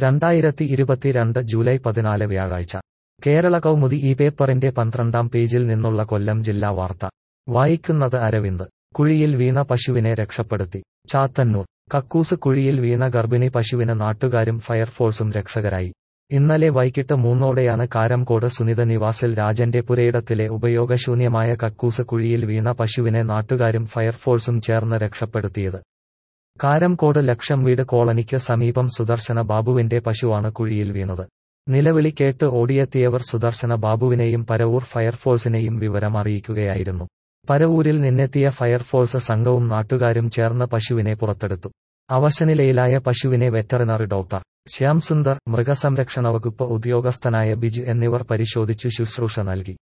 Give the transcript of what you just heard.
രണ്ടായിരത്തി ഇരുപത്തിരണ്ട് ജൂലൈ പതിനാല് വ്യാഴാഴ്ച കേരള കൗമുദി ഈ പേപ്പറിന്റെ പന്ത്രണ്ടാം പേജിൽ നിന്നുള്ള കൊല്ലം ജില്ലാ വാർത്ത വായിക്കുന്നത് അരവിന്ദ് കുഴിയിൽ വീണ പശുവിനെ രക്ഷപ്പെടുത്തി ചാത്തന്നൂർ കക്കൂസ് കുഴിയിൽ വീണ ഗർഭിണി പശുവിന് നാട്ടുകാരും ഫയർഫോഴ്സും രക്ഷകരായി ഇന്നലെ വൈകിട്ട് മൂന്നോടെയാണ് കാരംകോട് സുനിത നിവാസിൽ രാജന്റെ പുരയിടത്തിലെ ഉപയോഗശൂന്യമായ കക്കൂസ് കുഴിയിൽ വീണ പശുവിനെ നാട്ടുകാരും ഫയർഫോഴ്സും ചേർന്ന് രക്ഷപ്പെടുത്തിയത് കാരംകോട് ലക്ഷം വീട് കോളനിക്ക് സമീപം സുദർശന ബാബുവിന്റെ പശുവാണ് കുഴിയിൽ വീണത് നിലവിളി കേട്ട് ഓടിയെത്തിയവർ സുദർശന ബാബുവിനെയും പരവൂർ ഫയർഫോഴ്സിനെയും വിവരം അറിയിക്കുകയായിരുന്നു പരവൂരിൽ നിന്നെത്തിയ ഫയർഫോഴ്സ് സംഘവും നാട്ടുകാരും ചേർന്ന് പശുവിനെ പുറത്തെടുത്തു അവശനിലയിലായ പശുവിനെ വെറ്ററിനറി ഡോക്ടർ ശ്യാം സുന്ദർ മൃഗസംരക്ഷണ വകുപ്പ് ഉദ്യോഗസ്ഥനായ ബിജു എന്നിവർ പരിശോധിച്ചു ശുശ്രൂഷ നൽകി